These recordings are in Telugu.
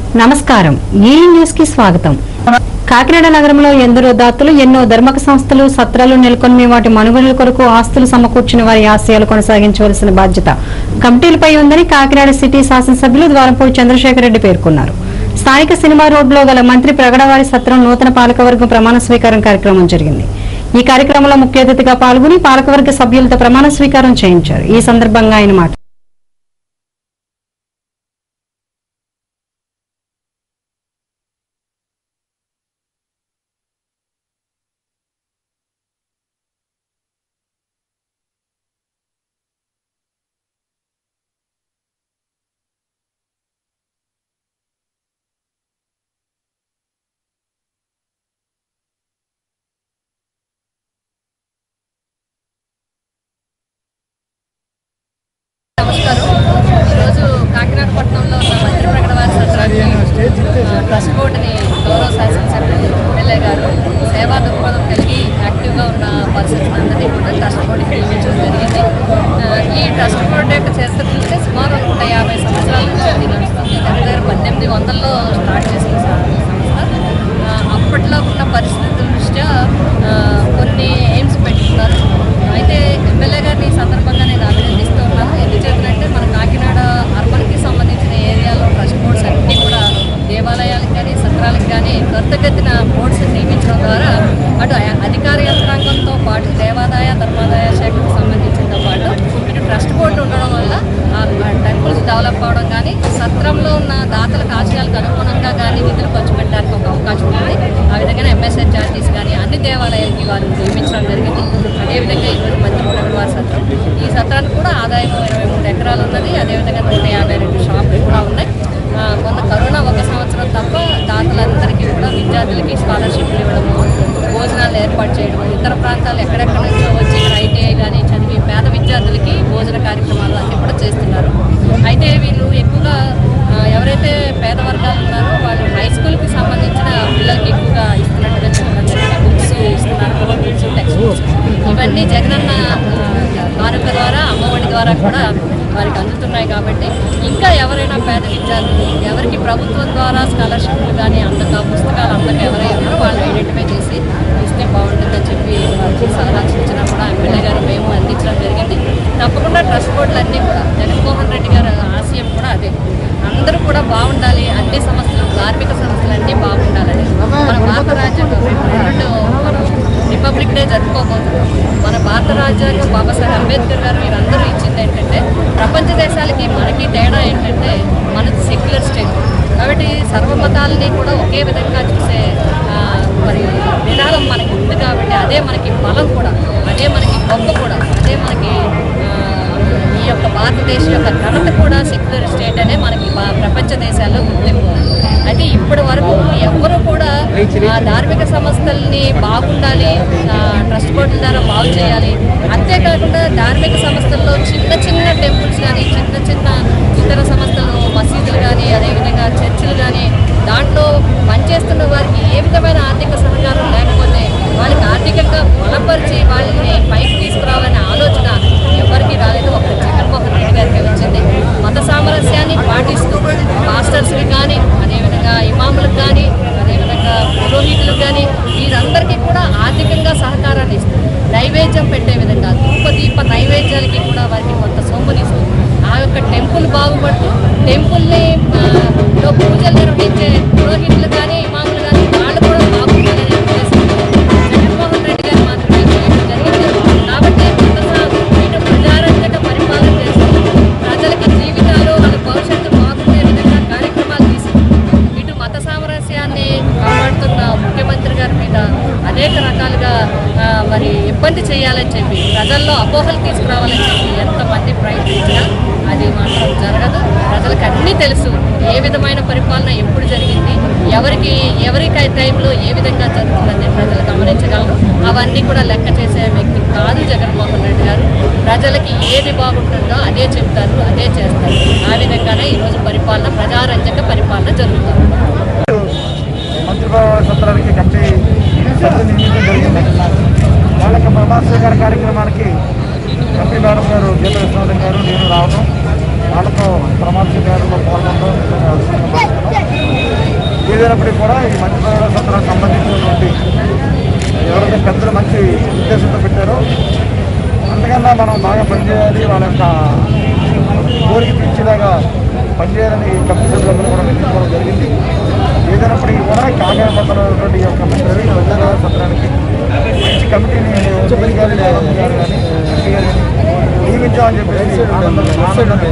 నమస్కారం ఈ న్యూస్ కి స్వాగతం కాకినాడ నగరంలో ఎందరో దాతలు ఎన్నో ధర్మక సంస్థలు సత్రాలు నెలకొని వాటి మనుగడల కొరకు ఆస్తులు సమకూర్చిన వారి ఆశయాలు కొనసాగించవలసిన బాధ్యత కమిటీలపై ఉందని కాకినాడ సిటీ శాసనసభ్యులు ద్వారంపూడి చంద్రశేఖర్ రెడ్డి పేర్కొన్నారు స్థానిక సినిమా రోడ్లో గల మంత్రి ప్రగడవారి సత్రం నూతన పాలకవర్గం ప్రమాణ స్వీకారం కార్యక్రమం జరిగింది ఈ కార్యక్రమంలో ముఖ్య అతిథిగా పాల్గొని పాలకవర్గ సభ్యులతో ప్రమాణ స్వీకారం చేయించారు ఈ సందర్భంగా ఆయన మాట నమస్కారం ఈరోజు కాకినాడ పట్టణంలో ఉన్న మంత్రి ప్రకటవారి సత్రాన్ని ఆ, ట్రస్ట్ బోర్డుని గౌరవ శాసనసభ్యులు ఎమ్మెల్యే గారు సేవా దృక్పథం కలిగి యాక్టివ్గా ఉన్న పర్సన్స్ అందరినీ కూడా ట్రస్ట్ బోర్డుకి నియమించడం జరిగింది ఆ, ఈ ట్రస్ట్ బోర్డు యొక్క చరిత్ర చూస్తే సుమారు నూట యాభై సంవత్సరాల నుంచి ఇది నడుస్తుంది దగ్గర దగ్గర పద్దెనిమిది వందల్లో స్టార్ట్ చేసిన స- సంస్థ ఆ, అప్పట్లో ఉన్న పరిస్థితుల దృష్ట్యా ఆ, కొన్ని ఎయిమ్స్ పెట్టుకున్నారు అయితే ఎమ్మెల్యే గారిని ఈ సందర్భంగా నేను అభినందిస్తూ ఉన్నాను ఎందుచేతనంటే మన కాకినాడ అర్బన్కి సంబంధించిన ఏరియాలో ట్రస్ట్ బోర్డ్స్ అన్నీ కూడా దేవాలయాలకు కానీ సత్రాలకు కానీ త్వరితగతిన బోర్డ్స్ నియమించడం ద్వారా అటు అ- అధికార యంత్రాంగంతో పాటు దేవాదాయ ధర్మాదాయ శాఖకు సంబంధించినతో పాటు ఇటు ట్రస్ట్ బోర్డు ఉండడం వల్ల ఆ టెంపుల్స్ డెవలప్ అవడం కానీ సత్రంలో ఉన్న దాతలకు ఆశయాలకు అనుగుణంగా కానీ నిధులు ఖర్చు పెట్టడానికి ఒక అవకాశం ఉంది ఆ విధంగా ఎంఎస్ఎన్ చార్టీస్ కానీ అన్ని దేవాలయాలకి వారు నియమించడం జరిగింది అదేవిధంగా ఈరోజు మంత్రి ప్రగడవారి సత్రం ఈ సత్రానికి కూడా ఆదాయం ఇరవై మూడు ఎకరాలు ఉన్నది అదేవిధంగా నూట యాభై రెండు షాపులు కూడా ఉన్నాయి ఆ, మొన్న కరోనా ఒక సంవత్సరం తప్ప దాతలందరికీ కూడా విద్యార్థులకి స్కాలర్షిప్లు ఇవ్వడము భోజనాలు ఏర్పాటు చేయడము ఇతర ప్రాంతాలు ఎక్కడెక్కడ నుంచో వచ్చి ఇక్కడ ఐటీఐ కానీ చదివి పేద విద్యార్థులకి భోజన కార్యక్రమాలు అన్నీ కూడా చేస్తున్నారు అయితే వీళ్ళు ఎక్కువగా ఆ, ఎవరైతే పేద వర్గాలు ఉన్నారో వాళ్ళు హై స్కూల్కి సంబంధించిన పిల్లలకి ఎక్కువగా ఇస్తున్నట్టుగా చెప్పడం జరిగింది బుక్స్ ఇస్తున్నారు నోట్ బుక్స్ టెక్స్ట్ బుక్స్ ఇవన్నీ జగనన్న ఆ, కానుక ద్వారా అమ్మఒడి ద్వారా కూడా వారికి అందుతున్నాయి కాబట్టి ఇంకా ఎవరైనా పేద విద్యార్థులు ఎవరికి ప్రభుత్వం ద్వారా స్కాలర్షిప్లు కానీ అందక పుస్తకాలు అందక ఎవరైనా ఉన్నారో వాళ్ళు ఐడెంటిఫై చేసి ఇస్తే బాగుంటుందని చెప్పి వారికి సలహా సూచన కూడా ఎమ్మెల్యే గారు మేము అందించడం జరిగింది తప్పకుండా ట్రస్ట్ బోర్డులు అన్నీ కూడా జగన్మోహన్ రెడ్డి గారి ఆశయం కూడా అదే అందరూ కూడా బాగుండాలి అన్ని సంస్థలు ధార్మిక సంస్థలు అన్నీ బాగుండాలని మన భారత రాజ్యాంగం రెండు మనం రిపబ్లిక్ డే జరుపుకోబోతున్నాం మన భారత రాజ్యాంగం బాబాసాహెబ్ అంబేద్కర్ గారు వీరందరూ ఇచ్చింది ఏంటంటే ప్రపంచ దేశాలకి మనకి తేడా ఏంటంటే మనది సెక్యులర్ స్టేట్ కాబట్టి సర్వమతాలని కూడా ఒకే విధంగా చూసే ఆ, మరి విధానం మనకి ఉంది కాబట్టి అదే మనకి బలం కూడా అదే మనకి గొప్ప కూడా అదే మనకి ఆ, ఈ యొక్క భారతదేశం యొక్క ఘనత కూడా సెక్యులర్ స్టేట్ అనే మనకి బా- ప్రపంచ దేశాల్లో గుర్తింపు ఉంది. అయితే ఇప్పటి వరకు ఎవ్వరూ కూడా ఆ ధార్మిక సంస్థల్ని బాగుండాలి ఆ, ట్రస్ట్ బోర్డుల ద్వారా బాగు చేయాలి అంతేకాకుండా ధార్మిక సంస్థల్లో చిన్న చిన్న టెంపుల్స్ కానీ చిన్న చిన్న ఇతర సంస్థలు మసీదులు కానీ అదేవిధంగా చర్చిలు కానీ దాంట్లో పనిచేస్తున్న వారికి ఏ విధమైన ఆర్థిక సహకారం లేకపోతే వాళ్ళకి ఆర్థికంగా బలపరిచి వాళ్ళని పైకి తీసుకురావాలనే ఆలోచన ఎవరికి రాలేదు ఒక జగన్మోహన్ రెడ్డి గారికి వచ్చింది మత సామరస్యాన్ని పాటిస్తూ మాస్టర్స్కి కానీ అదేవిధంగా ఇమాములకు కానీ అదేవిధంగా పురోహితులకు కానీ వీరందరికీ కూడా ఆర్థికంగా సహకారాన్ని ఇస్తూ నైవేద్యం పెట్టే విధంగా ధూప దీప నైవేద్యాలకి కూడా వారికి కొంత సొమ్మునిస్తూ ఆ యొక్క టెంపుల్ బాగుపడుతూ టెంపుల్ని ఆ, లో పూజలు నిర్వహించే పురోహితులు కానీ ఇమాములు కానీ వాళ్ళు కూడా బాగుండాలనే ఉద్దేశంతో జగన్మోహన్ రెడ్డి గారు మాత్రమే చేయడం జరిగింది కాబట్టి కొత్త సా- ఇటు ప్రజారంజక పరిపాలన చేస్తూ ప్రజలకి జీవితాలు వాళ్ళ భవిష్యత్తు బాగుండే విధంగా కార్యక్రమాలు తీసుకుంటూ ఇటు మత సామరస్యాన్ని కాపాడుతున్న ముఖ్యమంత్రి గారి మీద అనేక రకాలుగా ఆ, మరి ఇబ్బంది చేయాలని చెప్పి ప్రజల్లో అపోహలు తీసుకురావాలని చెప్పి ఎంతమంది ప్రయత్నించినా అది మాత్రం జరగదు ప్రజలకు అన్నీ తెలుసు ఏ విధమైన పరిపాలన ఎప్పుడు జరిగింది ఎవరికి ఎవరికి టైంలో ఏ విధంగా జరుగుతుందని ప్రజలు గమనించగలరు అవన్నీ కూడా లెక్క చేసే వ్యక్తి కాదు జగన్మోహన్ రెడ్డి గారు ప్రజలకి ఏది బాగుంటుందో అదే చెప్తారు అదే చేస్తారు ఆ విధంగానే ఈరోజు పరిపాలన ప్రజారంజక పరిపాలన జరుగుతుంది మంత్రిభావ సత్రానికి కమిటీ సభ్యులు నియమించడం జరిగింది వాళ్ళ యొక్క ప్రమాణ స్వీకార కార్యక్రమానికి కమిటీ మేడం గారు గీత విశ్వనాథన్ గారు నేను రావడం వాళ్ళతో ప్రమాణ స్వీకారంలో పాల్గొనడం నిజంగా అదృష్టంగా భావిస్తున్నాం. ఏదైనప్పటికీ కూడా ఈ మంచి ప్రజల సత్రానికి సంబంధించినటువంటి ఎవరైతే పెద్దలు మంచి ఉద్దేశంతో పెట్టారో అంతకన్నా మనం బాగా పనిచేయాలి వాళ్ళ యొక్క కోరిక తీర్చేలాగా పనిచేయాలని కమిటీ సభ్యులందరూ కూడా నిర్ణయించుకోవడం జరిగింది ఏదైనప్పటికీ కూడా కాగా పత్రం ఈ యొక్క మంత్రి ప్రజల సత్రానికి మంచి కమిటీని ఉద్యోగి గారు లేవమ్మ గారు కానీ ఎంపీ గారు కానీ నియమించామని చెప్పేసి ఆనందం ఆనందం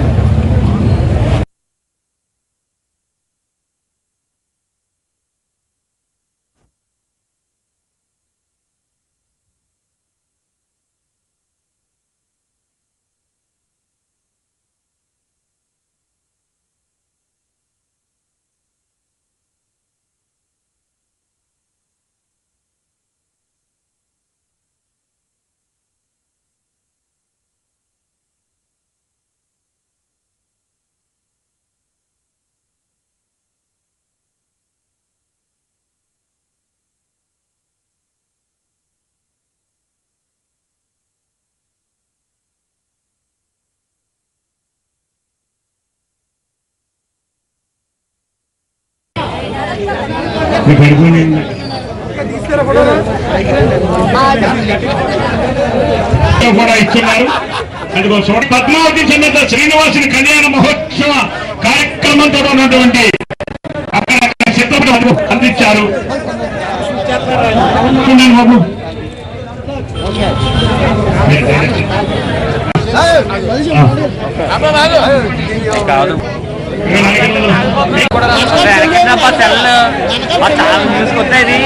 మీకు అనుకోండి కూడా ఇస్తున్నారు అందుకో చూడ పద్మావతి సమేత శ్రీనివాసుని కళ్యాణ మహోత్సవ కార్యక్రమంతో ఉన్నటువంటి అక్కడ చిత్రపటం అందుకో అందించారు చూడండి బాబు మా ఛానల్ చూసుకుంటే ఇది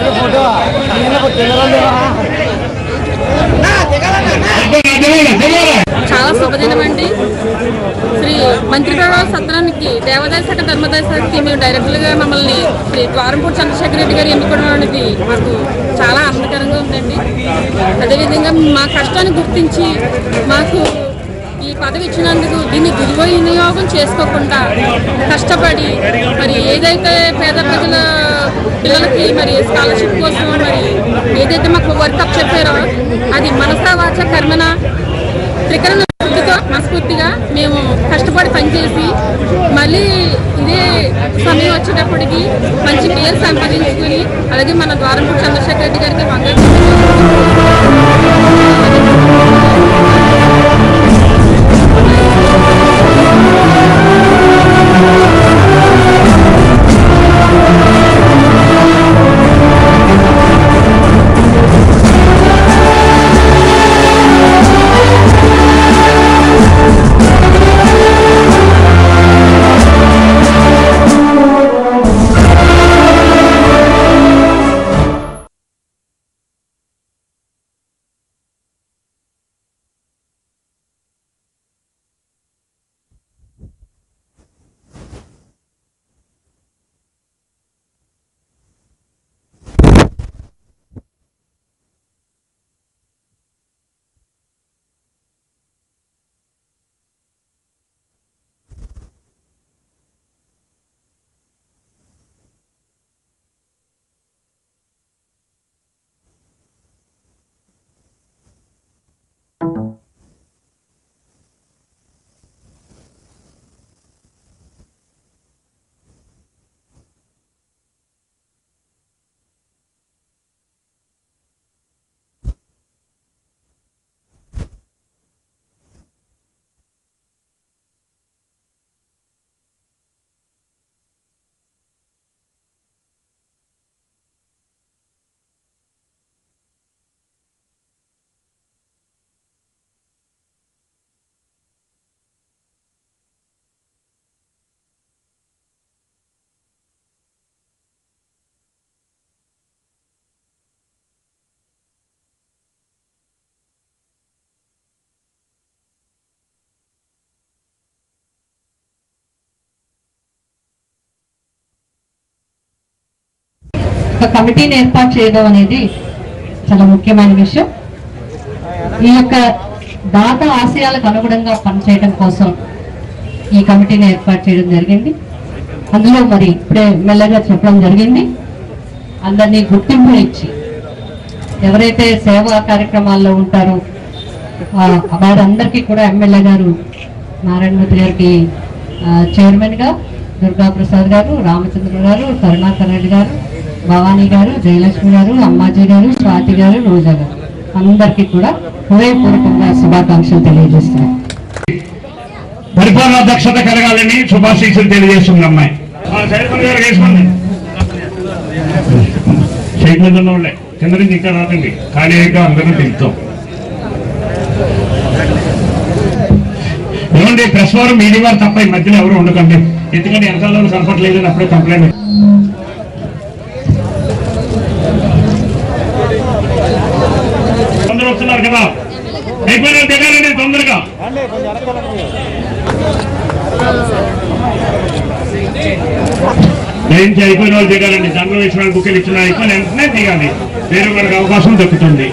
చాలా శుభదినం అండి శ్రీ మంత్రి ప్రవాహ సత్రానికి దేవాదాయ శాఖ ధర్మదాయ శాఖకి మేము డైరెక్టర్గా మమ్మల్ని శ్రీ ద్వారంపూడి చంద్రశేఖర రెడ్డి గారు ఎన్నుకోవడం అనేది మాకు చాలా ఆనందకరంగా ఉందండి అదేవిధంగా మా కష్టాన్ని గుర్తించి మాకు ఈ పదవి ఇచ్చినందుకు దీన్ని దుర్వినియోగం చేసుకోకుండా కష్టపడి మరి ఏదైతే పేద ప్రజల పిల్లలకి మరి స్కాలర్షిప్ కోసం మరి ఏదైతే మాకు వర్క్ అప్ చెప్పారో అది మనసా వాచ కర్మన త్రికరణ శుద్ధితో మనస్ఫూర్తిగా మేము కష్టపడి పనిచేసి మళ్ళీ ఇదే సమయం వచ్చేటప్పటికి మంచి పేరు సంపాదించుకుని అలాగే మన ద్వారంపూడి చంద్రశేఖర్ రెడ్డి గారికి వందలు ఒక కమిటీని ఏర్పాటు చేయడం అనేది చాలా ముఖ్యమైన విషయం ఈ యొక్క దాత ఆశయాలకు అనుగుణంగా పనిచేయడం కోసం ఈ కమిటీని ఏర్పాటు చేయడం జరిగింది అందులో మరి ఇప్పుడే మెల్లగా చెప్పడం జరిగింది అందరినీ గుర్తింపు ఇచ్చి ఎవరైతే సేవా కార్యక్రమాల్లో ఉంటారో ఆ, వారందరికీ కూడా ఎమ్మెల్యే గారు నారాయణమూర్తి గారికి ఆ, చైర్మన్ గా దుర్గా ప్రసాద్ గారు రామచంద్ర గారు కరుణాకర్ రెడ్డి గారు భవానీ గారు జయలక్ష్మి గారు అమ్మాజీ గారు స్వాతి గారు రోజా గారు అందరికీ కూడా హృదయపూర్వకంగా శుభాకాంక్షలు తెలియజేస్తున్నాం పరిపాలన దక్షత కలగాలని శుభాశీస్సులు తెలియజేస్తుంది అమ్మాయి ఆ సైడ్ పని గారు వేసుకోండి సైడ్ మీద ఉన్న వాళ్ళే కింద నుంచి ఇంకా రాకండి ఖాళీగా అందరూ తింటాం ఏమండి ప్రెస్ వారు మీడియా వారు తప్ప ఈ మధ్యలో ఎవరు ఉండకండి ఎందుకంటే వెనకాల కనపట్లేదు అని అప్పుడే కంప్లైంట్ అందరూ వస్తున్నారు కదా అయిపోయిన దిగాలండి తొందరగా జయించి అయిపోయిన వాళ్ళు దిగాలండి జనరల్ విషయాలు బుక్లు ఇచ్చిన అయిపోయిన వెంటనే దిగాలి వేరే మనకు అవకాశం దక్కుతుంది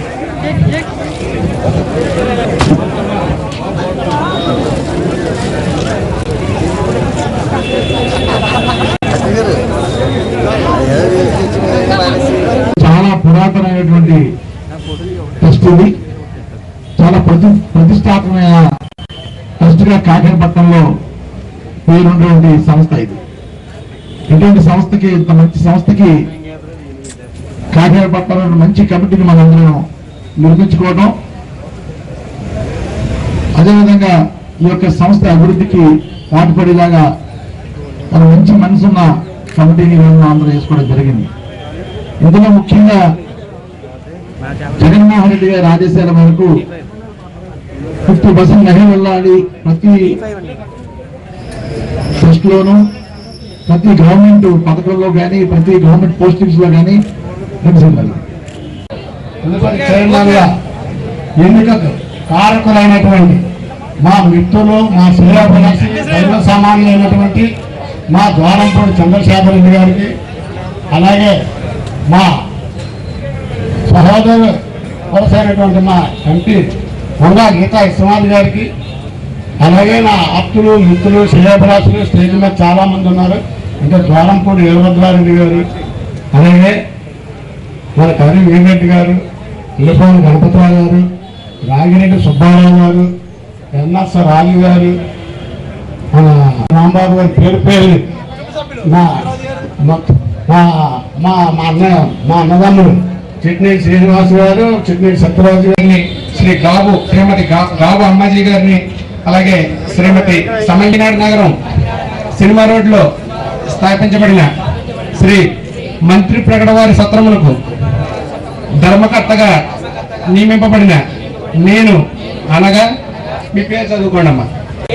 చాలా పురాతనమైనటువంటి ట్రస్ట్ ఇది చాలా ప్రతి ప్రతిష్టాత్మకమైన ట్రస్ట్గా కాకినాపట్నంలో పేరున్నటువంటి సంస్థ ఇది ఇటువంటి సంస్థకి ఇంత మంచి సంస్థకి కాకినాడపట్నంలో మంచి కమిటీని మనందరం నిర్మించుకోవడం అదేవిధంగా ఈ యొక్క సంస్థ అభివృద్ధికి పాటుపడేలాగా మన మంచి మనసున్న కమిటీని మేము అందరూ వేసుకోవడం జరిగింది ఇందులో ముఖ్యంగా జగన్మోహన్ రెడ్డి గారి ఆదేశాల మేరకు ఫిఫ్టీ పర్సెంట్ మహిళ వెళ్ళాలి ప్రతి ట్రస్ట్ లోను ప్రతి గవర్నమెంట్ పథకంలో కానీ ప్రతి గవర్నమెంట్ పోస్టింగ్స్ లో కానీ వెళ్ళాలి తదుపరి చైర్మన్ గా ఎన్నికకు కారకులైనటువంటి మా మిత్రులు మా శ్రేయాభిలాషి దైవ సామాన్యులైనటువంటి మా ద్వారంపూడి చంద్రశేఖర్ రెడ్డి గారికి అలాగే మా సహోదరు వలసైనటువంటి మా ఎంపీ కొండా గీతా ఇస్మాల్ గారికి అలాగే నా ఆప్తులు మిత్రులు శ్రేయాభిలాషులు స్టేజ్ మీద చాలా మంది ఉన్నారు ఇంకా ద్వారంపూడి వీరభద్రారెడ్డి గారు అలాగే మన కరి వీరెడ్డి గారు ఇలపోని గణపతిరావు గారు రాగిరెడ్డి సుబ్బారావు గారు ఎన్ఎస్ రాజు గారు మన రాంబాబు గారి పేరు పేరు మా మా- మా మా మా అన్న మా అన్నదమ్ముడు చిట్నీ శ్రీనివాస్ గారు చిట్నీ సత్యరాజు గారిని శ్రీ గాబు శ్రీమతి గా- గాబు అమ్మాజీ గారిని అలాగే శ్రీమతి సమంగినాడు నగరం సినిమా రోడ్లో స్థాపించబడిన శ్రీ మంత్రి ప్రకటవారి సత్రములకు ధర్మకర్తగా నియమింపబడిన నేను అనగా మీ పేరు చదువుకోండి అమ్మా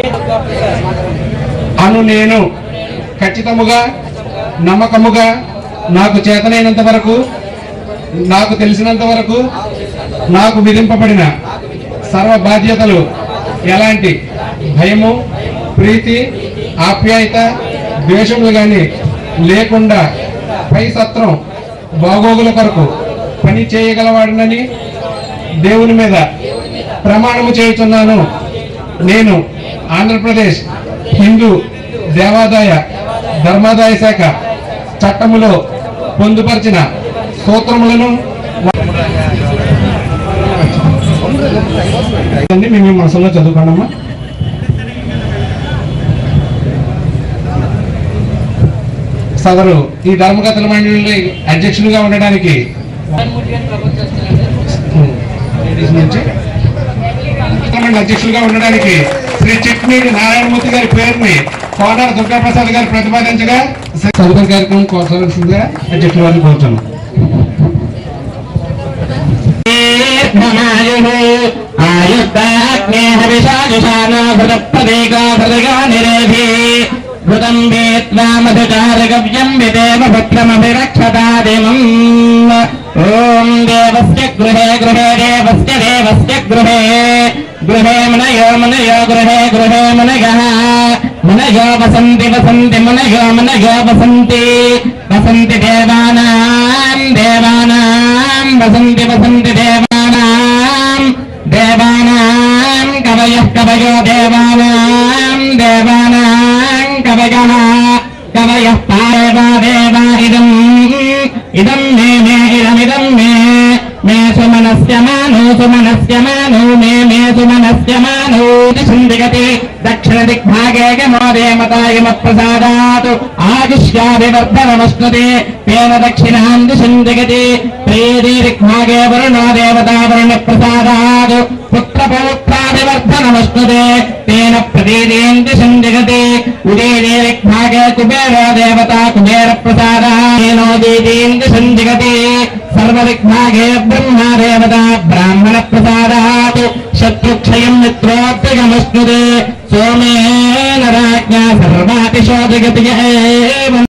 అను నేను ఖచ్చితముగా నమ్మకముగా నాకు చేతనైనంత వరకు నాకు తెలిసినంత వరకు నాకు విధింపబడిన సర్వ బాధ్యతలు ఎలాంటి భయము ప్రీతి ఆప్యాయత ద్వేషములు కానీ లేకుండా పై సత్రం బాగోగుల కొరకు పని చేయగలవాడినని దేవుని మీద ప్రమాణము చేయుచున్నాను నేను ఆంధ్రప్రదేశ్ హిందూ దేవాదాయ ధర్మాదాయ శాఖ చట్టములో పొందుపరిచిన సూత్రములను అన్ని మేము మీ మనసులో చదువుకోండమ్మా సదరు ఈ ధర్మకథల మండలి అధ్యక్షులుగా ఉండడానికి లేడీస్ నుంచి మండలి అధ్యక్షులుగా ఉండడానికి శ్రీ చిట్మీడి నారాయణమూర్తి గారి పేరుని కోడార దుర్గాప్రసాద్ గారు ప్రతిపాదించగా శ్రీ తదుపరి కార్యక్రమం కోరవలసిందిగా అధ్యక్షుల వారిని కోరుతున్నాం ృతం వేత్వామధుచారగవ్యం విదేవ పుత్రమభిరక్షతాదిమం ఓం దేవస్య గృహే గృహే దేవస్య దేవస్య గృహే గృహే మునయో మునయో గృహే గృహే మునయః మునయో వసంతి వసంతి మునయో మునయో వసంతి వసంతి దేవానాం దేవానాం వసంతి వసంతి దేవానాం దేవానాం కవయః కవయో దేవానాం దేవానాం కవయః కవయః పాదేవా దేవా ఇదం ఇదం మే మే ఇదమిదం మే మే సుమనస్య మానో సుమనస్య మానో మే మే సుమనస్య మానో దిశం దిగతి దక్షిణ దిగ దిగ్భాగే గమోదేమతాయమప్రసాదాత్ ఆయుష్యాభివర్ధనమస్నుతే తేన దక్షిణాం దిశం జగతి ప్రేది దిగ్భాగే వరుణో దేవతా వరుణ ప్రసాదాత్ పుత్రపౌత్రాభివర్ధనమస్నుతే తేన ప్రతీదేం దిశం జగతి ఉదయే దిగ్భాగే కుబేరో దేవతా కుబేర ప్రసాదానో దీదీం దిశం జగతి సర్వదిగ్భాగే బ్రహ్మా దేవతా బ్రాహ్మణ ప్రసాదాత్ శత్రుక్షయం మిత్రోప్యగమస్నుతే సోమేన రాజ్ఞా సర్వాతిశో జగతి